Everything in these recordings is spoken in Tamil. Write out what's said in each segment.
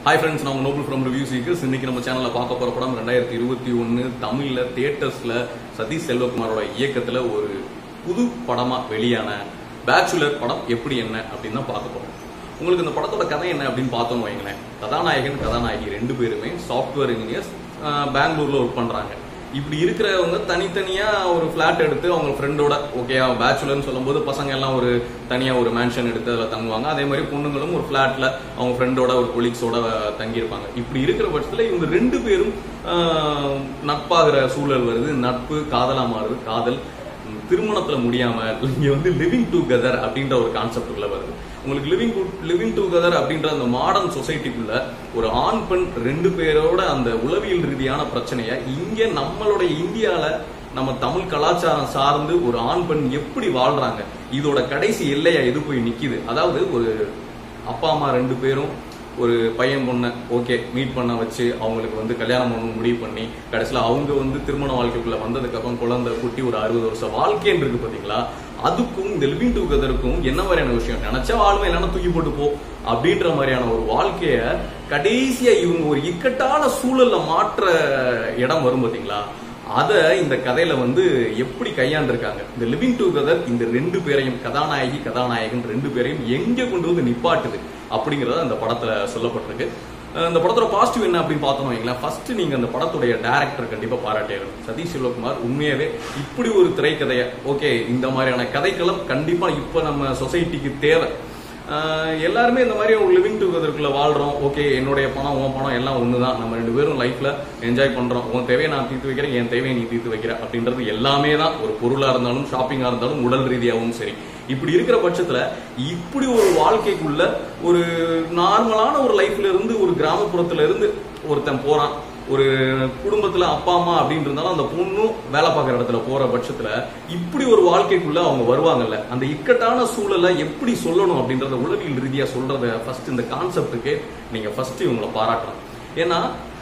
ஹாய் ஃப்ரெண்ட்ஸ் நான் நோபல் ஃப்ரம் ரிவ்யூ சீக்கர்ஸ் இன்னைக்கு நம்ம சேனல்ல பார்க்க போற படம் ரெண்டாயிரத்தி இருபத்தி ஒன்னு தமிழ்ல தியேட்டர்ஸ்ல சதீஷ் செல்வகுமாரோட இயக்கத்துல ஒரு புது படமா வெளியான பேச்சுலர் படம் எப்படி என்ன அப்படின்னு தான் பார்க்க போறோம் உங்களுக்கு இந்த படத்தோட கதை என்ன அப்படின்னு பார்த்தோம்னு வைங்களேன் கதாநாயகன் கதாநாயகி ரெண்டு பேருமே சாஃப்ட்வேர் இன்ஜினியர்ஸ் பெங்களூர்ல ஒர்க் பண்றாங்க இப்படி இருக்கிறவங்க தனித்தனியா ஒரு ஃபிளாட் எடுத்து அவங்க ஃப்ரெண்டோட ஓகே பேச்சுலர்னு சொல்லும்போது பசங்க எல்லாம் ஒரு தனியா ஒரு மேன்ஷன் எடுத்து அதில் தங்குவாங்க அதே மாதிரி பொண்ணுங்களும் ஒரு ஃபிளாட்ல அவங்க ஃப்ரெண்டோட ஒரு கொலீக்ஸோட தங்கியிருப்பாங்க இப்படி இருக்கிற பட்சத்தில் இவங்க ரெண்டு பேரும் ஆஹ், நட்பாகிற சூழல் வருது நட்பு காதலா மாறுது காதல் உம், திருமணத்துல முடியாம இங்க வந்து லிவிங் டுகெதர் அப்படின்ற ஒரு கான்செப்ட் உள்ள வருது உங்களுக்கு லிவிங் லிவிங் டுகெதர் அப்படின்ற அந்த மாடர்ன் சொசைட்டிக்குள்ள ஒரு ஆண் பெண் ரெண்டு பேரோட அந்த உளவியல் ரீதியான பிரச்சனைய இங்க நம்மளுடைய இந்தியால நம்ம தமிழ் கலாச்சாரம் சார்ந்து ஒரு ஆண் பெண் எப்படி வாழ்றாங்க இதோட கடைசி எல்லையா எது போய் நிக்குது அதாவது ஒரு அப்பா அம்மா ரெண்டு பேரும் ஒரு பையன் பொண்ணை ஓகே மீட் பண்ண வச்சு அவங்களுக்கு வந்து கல்யாணம் பண்ணணும் முடிவு பண்ணி கடைசியில் அவங்க வந்து திருமண வாழ்க்கைக்குள்ள வந்ததுக்கு அப்புறம் குழந்தை குட்டி ஒரு அறுபது வருஷம் வாழ்க்கைன்னு இருக்கு பாத்தீங்களா அதுக்கும் இந்த லிவிங் டுகெதருக்கும் என்ன மாதிரியான விஷயம் நினைச்சா வாழ்வை இல்லைன்னா தூக்கி போட்டு போ அப்படின்ற மாதிரியான ஒரு வாழ்க்கைய கடைசியா இவங்க ஒரு இக்கட்டான சூழல்ல மாற்ற இடம் வரும் பாத்தீங்களா அத இந்த கதையில வந்து எப்படி கையாண்டிருக்காங்க இந்த லிவிங் டுகெதர் இந்த ரெண்டு பேரையும் கதாநாயகி கதாநாயகன் ரெண்டு பேரையும் எங்க கொண்டு வந்து நிப்பாட்டுது அப்படிங்கறத அந்த படத்துல சொல்லப்பட்டிருக்கு அஹ் இந்த படத்தோட பாசிட்டிவ் என்ன அப்படின்னு பார்த்தோம் வைங்களேன் ஃபர்ஸ்ட் நீங்க அந்த படத்துடைய டேரக்டர் கண்டிப்பா பாராட்டியாகணும் சதீஷ் சிவகுமார் உண்மையாவே இப்படி ஒரு திரைக்கதையை ஓகே இந்த மாதிரியான கதைக்களம் கண்டிப்பா இப்ப நம்ம சொசைட்டிக்கு தேவை ஆஹ் எல்லாருமே இந்த மாதிரி ஒரு லிவிங் டுகெதருக்குள்ள வாழ்றோம் ஓகே என்னுடைய பணம் உன் பணம் எல்லாம் ஒண்ணுதான் நம்ம ரெண்டு பேரும் லைஃப்ல என்ஜாய் பண்றோம் உன் தேவையை நான் தீர்த்து வைக்கிறேன் என் தேவையை நீ தீர்த்து வைக்கிற அப்படின்றது எல்லாமே தான் ஒரு பொருளா இருந்தாலும் ஷாப்பிங்கா இருந்தாலும் உடல் ரீதியாகவும் சரி இப்படி இருக்கிற பட்சத்துல இப்படி ஒரு வாழ்க்கைக்குள்ள ஒரு நார்மலான ஒரு லைஃப்ல இருந்து ஒரு கிராமப்புறத்துல இருந்து ஒருத்தன் போறான் ஒரு குடும்பத்துல அப்பா அம்மா அப்படின்னு இருந்தாலும் அந்த பொண்ணும் வேலை பார்க்குற இடத்துல போற பட்சத்துல இப்படி ஒரு வாழ்க்கைக்குள்ள அவங்க வருவாங்கல்ல அந்த இக்கட்டான சூழலை எப்படி சொல்லணும் அப்படின்றத உளவியல் ரீதியா சொல்றத ஃபர்ஸ்ட் இந்த கான்செப்டுக்கு நீங்க ஃபர்ஸ்ட் இவங்களை பாராட்டணும் ஏன்னா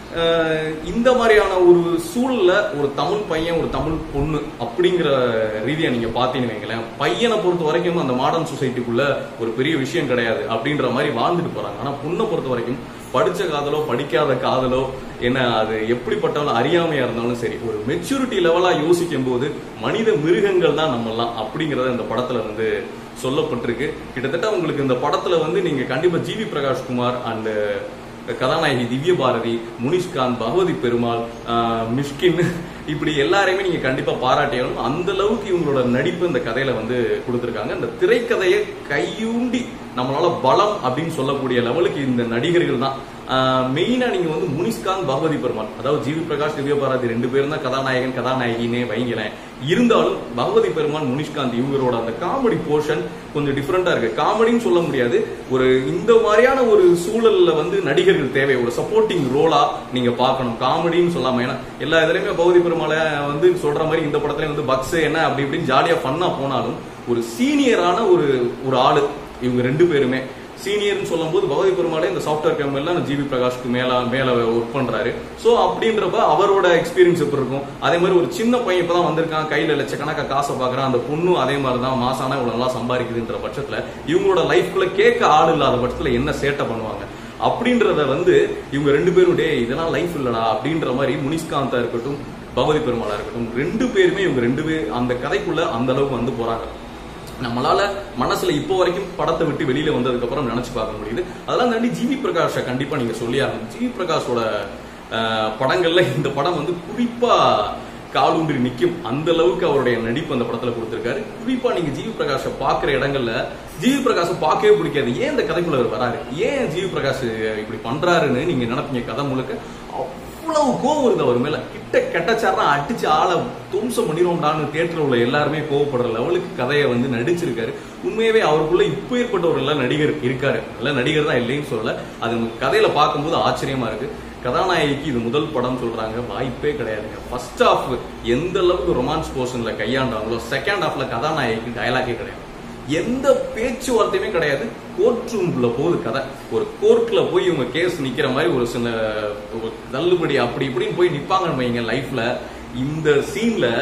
அஹ், இந்த மாதிரியான ஒரு சூழல்ல ஒரு தமிழ் பையன் ஒரு தமிழ் பொண்ணு அப்படிங்கிற ரீதியா நீங்க பாத்தீங்கன்னு வைங்களேன் பையனை பொறுத்த வரைக்கும் அந்த மாடர்ன் சொசைட்டிக்குள்ள ஒரு பெரிய விஷயம் கிடையாது அப்படின்ற மாதிரி வாழ்ந்துட்டு போறாங்க ஆனா பொண்ணை பொறுத்த வரைக்கும் படிச்ச காதலோ படிக்காத காதலோ என்ன அது எப்படிப்பட்டாலும் அறியாமையா இருந்தாலும் சரி ஒரு மெச்சூரிட்டி லெவலா யோசிக்கும் போது மனித மிருகங்கள் தான் நம்மெல்லாம் அப்படிங்கறத இந்த படத்துல வந்து சொல்லப்பட்டிருக்கு கிட்டத்தட்ட உங்களுக்கு இந்த படத்துல வந்து நீங்க கண்டிப்பா ஜிவி பிரகாஷ் குமார் அண்ட் கதாநாயகி திவ்ய பாரதி முனிஷ்காந்த் பகவதி பெருமாள் ஆஹ், மிஷ்கின் இப்படி எல்லாரையுமே நீங்க கண்டிப்பா பாராட்டியாலும் அந்த அளவுக்கு இவங்களோட நடிப்பு இந்த கதையில வந்து கொடுத்திருக்காங்க இந்த திரைக்கதையை கையூண்டி நம்மளால பலம் அப்படின்னு சொல்லக்கூடிய லெவலுக்கு இந்த நடிகர்கள் தான் மெயினா நீங்க வந்து முனிஷ்காந்த் பகவதி பெருமாள் அதாவது ஜிவி பிரகாஷ் திவ்ய பாரதி ரெண்டு பேரும் தான் கதாநாயகன் கதாநாயகினே வைங்களேன் இருந்தாலும் பகவதி பெருமாள் முனிஷ்காந்த் இவங்களோட அந்த காமெடி போர்ஷன் கொஞ்சம் டிஃப்ரெண்டா இருக்கு காமெடின்னு சொல்ல முடியாது ஒரு இந்த மாதிரியான ஒரு சூழல்ல வந்து நடிகர்கள் தேவை ஒரு சப்போர்ட்டிங் ரோலா நீங்க பார்க்கணும் காமெடின்னு சொல்லாம ஏன்னா எல்லா இதுலயுமே பகவதி பெருமாளை வந்து சொல்ற மாதிரி இந்த படத்துல வந்து பக்ஸ் என்ன அப்படி இப்படின்னு ஜாலியா ஃபன்னா போனாலும் ஒரு சீனியரான ஒரு ஒரு ஆளு இவங்க ரெண்டு பேருமே சீனியர்னு சொல்லும்போது பகவதி பெருமாளே இந்த சாஃப்ட்வேர் கம்பெனில ஜிவி பிரகாஷ்க்கு மேல மேல ஒர்க் பண்றாரு சோ அப்படின்றப்ப அவரோட எக்ஸ்பீரியன்ஸ் எப்படி இருக்கும் அதே மாதிரி ஒரு சின்ன பையன் இப்பதான் வந்திருக்கான் கையில லட்சக்கணக்கா காசை பாக்குறான் அந்த பொண்ணும் அதே மாதிரி தான் மாசானா இவ்வளவு நல்லா சம்பாதிக்குதுன்ற பட்சத்துல இவங்களோட லைஃப்குள்ள கேட்க ஆள் இல்லாத பட்சத்துல என்ன சேட்டை பண்ணுவாங்க அப்படின்றத வந்து இவங்க ரெண்டு பேரும் டே இதெல்லாம் லைஃப் இல்லடா அப்படின்ற மாதிரி முனிஷ்காந்தா இருக்கட்டும் பகவதி பெருமாளா இருக்கட்டும் ரெண்டு பேருமே இவங்க ரெண்டு பேர் அந்த கதைக்குள்ள அந்த அளவுக்கு வந்து போறாங்க நம்மளால மனசுல இப்போ வரைக்கும் படத்தை விட்டு வெளியில வந்ததுக்கு அப்புறம் நினைச்சு பார்க்க முடியுது அதெல்லாம் தாண்டி ஜிவி பிரகாஷை கண்டிப்பா நீங்க சொல்லி ஆகணும் ஜிவி பிரகாஷோட அஹ், படங்கள்ல இந்த படம் வந்து குறிப்பா காலூன்றி நிக்கும் அந்த அளவுக்கு அவருடைய நடிப்பு அந்த படத்துல கொடுத்திருக்காரு குறிப்பா நீங்க ஜிவி பிரகாஷை பாக்குற இடங்கள்ல ஜிவி பிரகாஷை பார்க்கவே பிடிக்காது ஏன் இந்த கதைக்குள்ள அவர் வராரு ஏன் ஜிவி பிரகாஷ் இப்படி பண்றாருன்னு நீங்க நினைப்பீங்க கதை முழுக்க அவ்வளவு கோவம் இருக்கு அவர் மேல கிட்ட கெட்டச்சாரம் அடிச்சு ஆளை தும்சம் பண்ணிடுவோம்டான்னு தியேட்டர்ல உள்ள எல்லாருமே கோவப்படுற லெவலுக்கு கதையை வந்து நடிச்சிருக்காரு உண்மையாவே அவருக்குள்ள இப்போ ஏற்பட்ட ஒரு நல்ல நடிகர் இருக்காரு நல்ல நடிகர் தான் இல்லைன்னு சொல்லல அது நமக்கு கதையில பார்க்கும்போது ஆச்சரியமா இருக்கு கதாநாயகிக்கு இது முதல் படம் சொல்றாங்க வாய்ப்பே கிடையாதுங்க ஃபர்ஸ்ட் ஹாஃப் எந்த அளவுக்கு ரொமான்ஸ் போர்ஷன்ல கையாண்டாங்களோ செகண்ட் ஹாஃப்ல கதாநாயகிக்கு டயலாக்கே கிடையாது எந்த பேச்சுவார்த்தையுமே கிடையாது கோர்ட் ரூம்ல போகுது கதை ஒரு கோர்ட்ல போய் இவங்க கேஸ் நிக்கிற மாதிரி ஒரு சில ஒரு தள்ளுபடி அப்படி இப்படின்னு போய் நிப்பாங்கன்னு வைங்க லைஃப்ல இந்த சீன்ல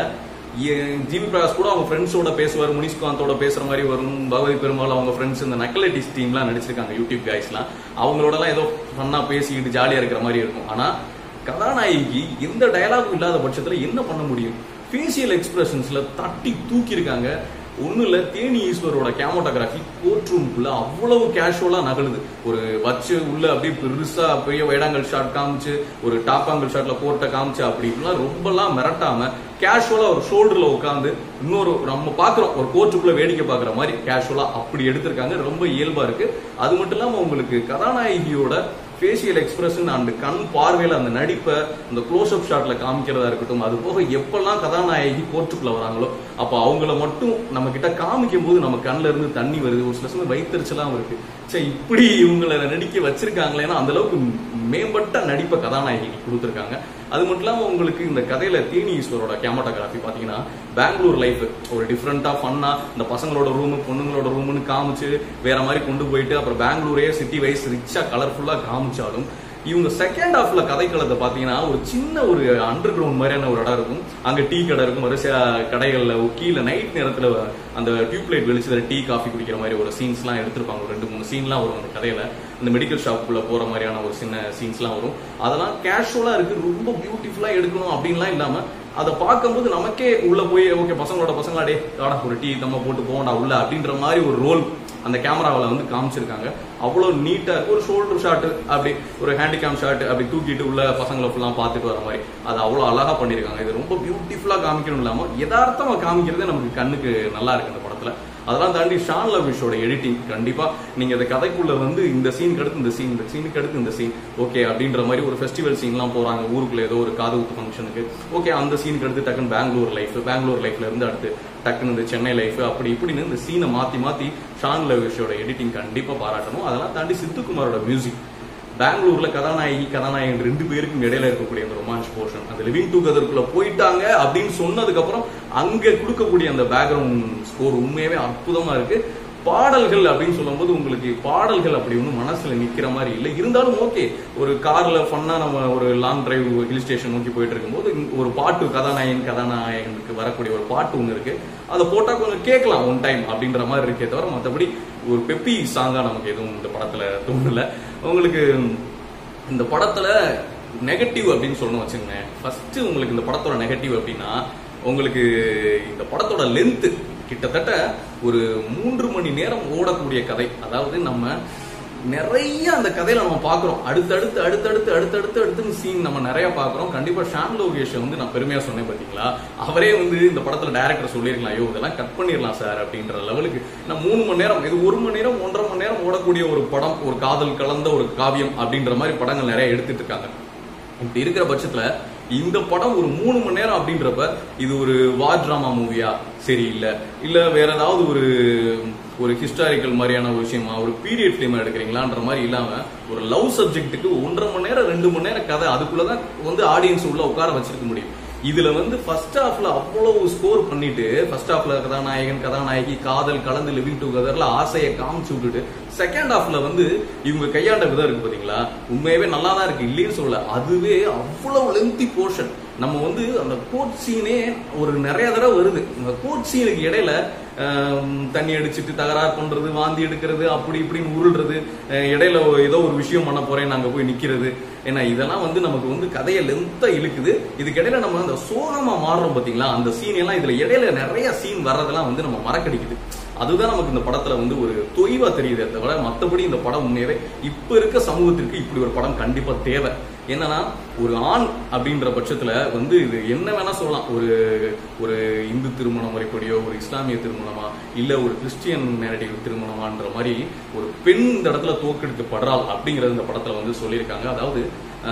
ஜிவி பிரகாஷ் கூட அவங்க ஃப்ரெண்ட்ஸோட பேசுவார் முனிஷ்காந்தோட பேசுற மாதிரி வரும் பகவதி பெருமாள் அவங்க ஃப்ரெண்ட்ஸ் இந்த நக்கலட்டிஸ் டீம்லாம் நடிச்சிருக்காங்க யூடியூப் கைஸ்லாம் அவங்களோடலாம் ஏதோ ஃபன்னா பேசிக்கிட்டு ஜாலியா இருக்கிற மாதிரி இருக்கும் ஆனா கதாநாயகி எந்த டயலாகும் இல்லாத பட்சத்துல என்ன பண்ண முடியும் ஃபேஷியல் எக்ஸ்பிரஷன்ஸ்ல தட்டி தூக்கி இருக்காங்க ஒண்ணு இல்ல தேனி ஈஸ்வரோட கேமோட்டோகிராஃபி கோர்ட் ரூம்குள்ள அவ்வளவு கேஷுவலா நகலுது ஒரு வச்சு உள்ள அப்படியே பெருசா பெரிய வைடாங்கல் ஷாட் காமிச்சு ஒரு டாப் ஆங்கிள் ஷாட்ல கோர்ட்டை காமிச்சு அப்படி இப்படிலாம் ரொம்பலாம் மிரட்டாம கேஷுவலா ஒரு ஷோல்டர்ல உட்காந்து இன்னொரு நம்ம பாக்குறோம் ஒரு கோர்ட்டுக்குள்ள வேடிக்கை பாக்குற மாதிரி கேஷுவலா அப்படி எடுத்திருக்காங்க ரொம்ப இயல்பா இருக்கு அது மட்டும் இல்லாம உங்களுக்கு கதாநாயகியோட ஃபேஷியல் எக்ஸ்பிரஷன் அண்ட் கண் பார்வையில அந்த நடிப்பை அந்த க்ளோஸ் அப் ஷாட்ல காமிக்கிறதா இருக்கட்டும் அது போக எப்பெல்லாம் கதாநாயகி கோர்ட்டுக்குள்ள வராங்களோ அப்ப அவங்கள மட்டும் நம்ம கிட்ட காமிக்கும் போது நம்ம கண்ணுல இருந்து தண்ணி வருது ஒரு சில சமயம் வயிற்றுச்சலாம் இருக்கு சே இப்படி இவங்களை நடிக்க வச்சிருக்காங்களேன்னா அந்த அளவுக்கு மேம்பட்ட நடிப்பை கதாநாயகி கொடுத்துருக்காங்க அது மட்டும் இல்லாம உங்களுக்கு இந்த கதையில தேனி ஈஸ்வரோட கேமட்டோகிராஃபி பாத்தீங்கன்னா பெங்களூர் லைஃப் ஒரு டிஃப்ரெண்டா ஃபன்னா இந்த பசங்களோட ரூம் பொண்ணுங்களோட ரூம்னு காமிச்சு வேற மாதிரி கொண்டு போயிட்டு அப்புறம் பெங்களூரே சிட்டி வைஸ் ரிச்சா கலர்ஃபுல்லா காமிச்சாலும் இவங்க செகண்ட் ஹாஃப்ல கதைக்களத்தை பாத்தீங்கன்னா ஒரு சின்ன ஒரு அண்டர் கிரவுண்ட் மாதிரியான ஒரு இடம் இருக்கும் அங்க டீ கடை இருக்கும் வரிசையா கடைகள்ல கீழே நைட் நேரத்துல அந்த டியூப் லைட் வெளிச்சதுல டீ காஃபி குடிக்கிற மாதிரி ஒரு சீன்ஸ் எல்லாம் எடுத்திருப்பாங்க ஒரு ரெண்டு மூணு சீன்லாம் வரும் அந்த கதையில அந்த மெடிக்கல் ஷாப்புக்குள்ள போற மாதிரியான ஒரு சின்ன சீன்ஸ்லாம் வரும் அதெல்லாம் கேஷுவலா இருக்கு ரொம்ப பியூட்டிஃபுல்லா எடுக்கணும் அப்படின்லாம் இல்லாம அதை பார்க்கும்போது நமக்கே உள்ள போய் ஓகே பசங்களோட பசங்களா டே ஆடா ஒரு டீ நம்ம போட்டு போகண்டா உள்ள அப்படின்ற மாதிரி ஒரு ரோல் அந்த கேமராவில் வந்து காமிச்சிருக்காங்க அவ்வளோ நீட்டா இருக்கு ஒரு ஷோல்டர் ஷாட் அப்படி ஒரு ஹேண்டிகேம் ஷாட் அப்படி தூக்கிட்டு உள்ள பசங்களை ஃபுல்லாக பார்த்துட்டு வர மாதிரி அது அவ்வளோ அழகா பண்ணியிருக்காங்க இது ரொம்ப பியூட்டிஃபுல்லா காமிக்கணும் இல்லாம யதார்த்தமா காமிக்கிறதே நமக்கு கண்ணுக்கு நல்லா இருக்கு இந்த படத்துல அதெல்லாம் தாண்டி ஷான் லவிஷோட எடிட்டிங் கண்டிப்பா நீங்க இந்த கதைக்குள்ள வந்து இந்த சீனுக்கு அடுத்து இந்த சீன் இந்த சீனுக்கு அடுத்து இந்த சீன் ஓகே அப்படின்ற மாதிரி ஒரு ஃபெஸ்டிவல் சீன்லாம் போறாங்க ஊருக்குள்ள ஏதோ ஒரு காது குத்து ஃபங்க்ஷனுக்கு ஓகே அந்த சீனுக்கு அடுத்து டக்குன்னு பெங்களூர் லைஃப் பெங்களூர் லைஃப்ல இருந்து அடுத்து டக்குன்னு இந்த சென்னை லைஃப் அப்படி இப்படின்னு இந்த சீனை மாத்தி மாத்தி ஷான் லவிஷோட எடிட்டிங் கண்டிப்பா பாராட்டணும் அதெல்லாம் தாண்டி சித்துக்குமாரோட மியூசிக் பெங்களூர்ல கதாநாயகி கதாநாயகன் ரெண்டு பேருக்கும் இடையில இருக்கக்கூடிய அந்த ரொமான்ஸ் போர்ஷன் அந்த லிவிங் டுகெதருக்குள்ள போயிட்டாங்க அப்படின்னு சொன்னதுக்கு அப்புறம் அங்க கொடுக்கக்கூடிய அந்த பேக்ரவுண்ட் ஸ்கோர் உண்மையாவே அற்புதமா இருக்கு பாடல்கள் அப்படின்னு சொல்லும்போது உங்களுக்கு பாடல்கள் அப்படி ஒன்றும் மனசுல நிக்கிற மாதிரி இல்லை இருந்தாலும் ஓகே ஒரு கார்ல ஃபன்னா நம்ம ஒரு லாங் டிரைவ் ஹில் ஸ்டேஷன் நோக்கி போயிட்டு இருக்கும்போது இங்க ஒரு பாட்டு கதாநாயகன் கதாநாயகனுக்கு வரக்கூடிய ஒரு பாட்டு ஒன்று இருக்கு அதை போட்டா கொஞ்சம் கேட்கலாம் ஒன் டைம் அப்படின்ற மாதிரி இருக்கே தவிர மற்றபடி ஒரு பெப்பி சாங்கா நமக்கு எதுவும் இந்த படத்துல தோணல உங்களுக்கு இந்த படத்துல நெகட்டிவ் அப்படின்னு சொல்லணும் வச்சுங்களேன் ஃபர்ஸ்ட் உங்களுக்கு இந்த படத்தோட நெகட்டிவ் அப்படின்னா உங்களுக்கு இந்த படத்தோட லென்த் கிட்டத்தட்ட ஒரு மூன்று மணி நேரம் ஓடக்கூடிய கதை அதாவது நம்ம நிறைய அந்த கதையில நம்ம பாக்குறோம் அடுத்தடுத்து அடுத்தடுத்து அடுத்தடுத்து அடுத்து சீன் நம்ம நிறைய பாக்குறோம் கண்டிப்பா ஷாம் லோகேஷ் வந்து நான் பெருமையா சொன்னேன் பாத்தீங்களா அவரே வந்து இந்த படத்துல டைரக்டர் சொல்லிருக்கலாம் ஐயோ இதெல்லாம் கட் பண்ணிடலாம் சார் அப்படின்ற லெவலுக்கு நான் மூணு மணி நேரம் இது ஒரு மணி நேரம் ஒன்றரை மணி நேரம் ஓடக்கூடிய ஒரு படம் ஒரு காதல் கலந்த ஒரு காவியம் அப்படின்ற மாதிரி படங்கள் நிறைய எடுத்துட்டு இருக்காங்க இப்படி இருக்கிற பட்சத்துல இந்த படம் ஒரு மூணு மணி நேரம் அப்படின்றப்ப இது ஒரு வார் டிராமா மூவியா சரி இல்ல இல்ல வேற ஏதாவது ஒரு ஒரு ஹிஸ்டாரிக்கல் மாதிரியான ஒரு விஷயமா ஒரு பீரியட் ஃபிலிம் எடுக்கிறீங்களான்ற மாதிரி இல்லாம ஒரு லவ் சப்ஜெக்ட்டுக்கு ஒன்றரை மணி நேரம் ரெண்டு மணி நேரம் கதை அதுக்குள்ளதான் வந்து ஆடியன்ஸ் உள்ள உட்கார வச்சிருக்க முடியும் இதுல வந்து ஃபர்ஸ்ட் ஹாஃப்ல அவ்வளவு ஸ்கோர் பண்ணிட்டு ஃபர்ஸ்ட் ஹாஃப்ல கதாநாயகன் கதாநாயகி காதல் கலந்து லிவிங் டுகெதர்ல ஆசையை காமிச்சு விட்டுட்டு செகண்ட் ஹாஃப்ல வந்து இவங்க கையாண்ட விதம் இருக்கு பாத்தீங்களா உண்மையாவே நல்லா தான் இருக்கு இல்லைன்னு சொல்லல அதுவே அவ்வளவு லென்த்தி போர்ஷன் நம்ம வந்து அந்த கோட் சீனே ஒரு நிறைய தடவை வருது இந்த கோட் சீனுக்கு இடையில ஆம், தண்ணி அடிச்சிட்டு தகராறு பண்றது வாந்தி எடுக்கிறது அப்படி இப்படின்னு உருள்றது அஹ், இடையில ஏதோ ஒரு விஷயம் பண்ண போறேன் நாங்க போய் நிக்கிறது ஏன்னா இதெல்லாம் வந்து நமக்கு வந்து கதையை லென்த்தா இழுக்குது இதுக்கு இடையில நம்ம அந்த சோகமா மாறுறோம் பாத்தீங்களா அந்த சீன் எல்லாம் இதுல இடையில நிறைய சீன் வர்றதெல்லாம் வந்து நம்ம மறக்கடிக்குது அதுதான் நமக்கு இந்த படத்துல வந்து ஒரு தொய்வா தெரியுதே தவிர மத்தபடி இந்த படம் உண்மையாவே இப்ப இருக்க சமூகத்திற்கு இப்படி ஒரு படம் கண்டிப்பா தேவை என்னன்னா ஒரு ஆண் அப்படின்ற பட்சத்துல வந்து இது என்ன வேணா சொல்லலாம் ஒரு ஒரு இந்து திருமண முறைப்படியோ ஒரு இஸ்லாமிய திருமணமா இல்ல ஒரு கிறிஸ்டியன் நேரடிவ் திருமணமான்ற மாதிரி ஒரு பெண் இந்த இடத்துல தோக்கெடுக்கப்படுறாள் அப்படிங்கறது இந்த படத்துல வந்து சொல்லியிருக்காங்க அதாவது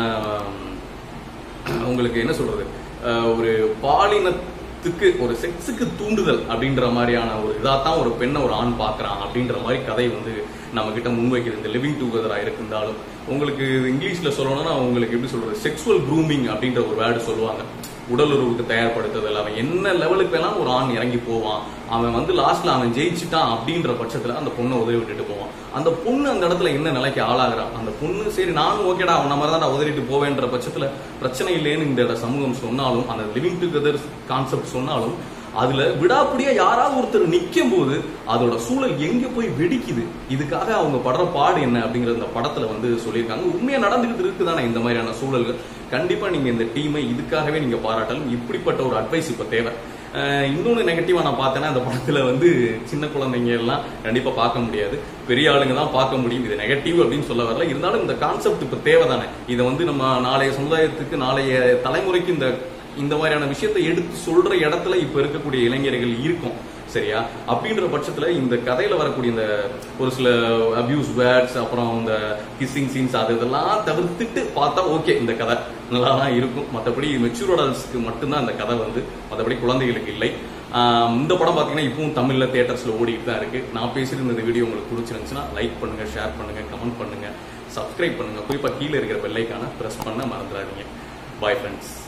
ஆஹ், உங்களுக்கு என்ன சொல்றது ஆஹ், ஒரு பாலினத்துக்கு ஒரு செக்ஸுக்கு தூண்டுதல் அப்படின்ற மாதிரியான ஒரு இதாத்தான் ஒரு பெண்ணை ஒரு ஆண் பார்க்கறான் அப்படின்ற மாதிரி கதை வந்து நம்ம கிட்ட முன்வைக்குது இந்த லிவிங் டுகெதரா இருந்தாலும் உங்களுக்கு இங்கிலீஷ்ல சொல்லணும்னா உங்களுக்கு எப்படி சொல்றது செக்ஸுவல் க்ரூமிங் அப்படின்ற ஒரு வேர்டு சொல்லுவாங்க உடல் உறவுக்கு தயார்படுத்துதல் அவன் என்ன லெவலுக்கு வேணாலும் ஒரு ஆண் இறங்கி போவான் அவன் வந்து லாஸ்ட்ல அவன் ஜெயிச்சிட்டான் அப்படின்ற பட்சத்துல அந்த பொண்ணை உதவி விட்டுட்டு போவான் அந்த பொண்ணு அந்த இடத்துல என்ன நிலைக்கு ஆளாகிறான் அந்த பொண்ணு சரி நானும் ஓகேடா அவன் மாதிரி தான் உதறிட்டு போவேன்ற பட்சத்துல பிரச்சனை இல்லைன்னு இந்த சமூகம் சொன்னாலும் அந்த லிவிங் டுகெதர் கான்செப்ட் சொன்னாலும் அதுல விடாப்பிடியா யாராவது ஒருத்தர் நிக்கும் போது அதோட சூழல் எங்க போய் வெடிக்குது இதுக்காக அவங்க படுற பாடு என்ன அப்படிங்கறது இந்த படத்துல வந்து சொல்லியிருக்காங்க உண்மையா நடந்துகிட்டு இருக்குதானே இந்த மாதிரியான சூழல்கள் கண்டிப்பா நீங்க இந்த டீமை இதுக்காகவே நீங்க பாராட்டலும் இப்படிப்பட்ட ஒரு அட்வைஸ் இப்ப தேவை அஹ் இன்னொன்னு நெகட்டிவா நான் பார்த்தேன்னா இந்த படத்துல வந்து சின்ன குழந்தைங்க எல்லாம் கண்டிப்பா பார்க்க முடியாது பெரிய ஆளுங்க தான் பார்க்க முடியும் இது நெகட்டிவ் அப்படின்னு சொல்ல வரல இருந்தாலும் இந்த கான்செப்ட் இப்ப தேவைதானே இதை வந்து நம்ம நாளைய சமுதாயத்துக்கு நாளைய தலைமுறைக்கு இந்த இந்த மாதிரியான விஷயத்தை எடுத்து சொல்ற இடத்துல இப்ப இருக்கக்கூடிய இளைஞர்கள் இருக்கும் சரியா அப்படின்ற பட்சத்துல இந்த கதையில வரக்கூடிய இந்த ஒரு சில அபியூஸ் வேர்ட்ஸ் அப்புறம் இந்த கிஸ்ஸிங் சீன்ஸ் அது இதெல்லாம் தவிர்த்துட்டு பார்த்தா ஓகே இந்த கதை நல்லா தான் இருக்கும் மற்றபடி மெச்சூர் அடல்ட்ஸ்க்கு மட்டும்தான் இந்த கதை வந்து மற்றபடி குழந்தைகளுக்கு இல்லை ஆஹ் இந்த படம் பார்த்தீங்கன்னா இப்பவும் தமிழ்ல தியேட்டர்ஸ்ல ஓடிட்டு தான் இருக்கு நான் பேசியிருந்த இந்த வீடியோ உங்களுக்கு பிடிச்சிருந்துச்சுன்னா லைக் பண்ணுங்க ஷேர் பண்ணுங்க கமெண்ட் பண்ணுங்க சப்ஸ்கிரைப் பண்ணுங்க குறிப்பா கீழே இருக்கிற பெல்லைக்கான பிரஸ் பண்ண மறந்துடாதீங்க பாய் ஃப்ரெண்ட்ஸ்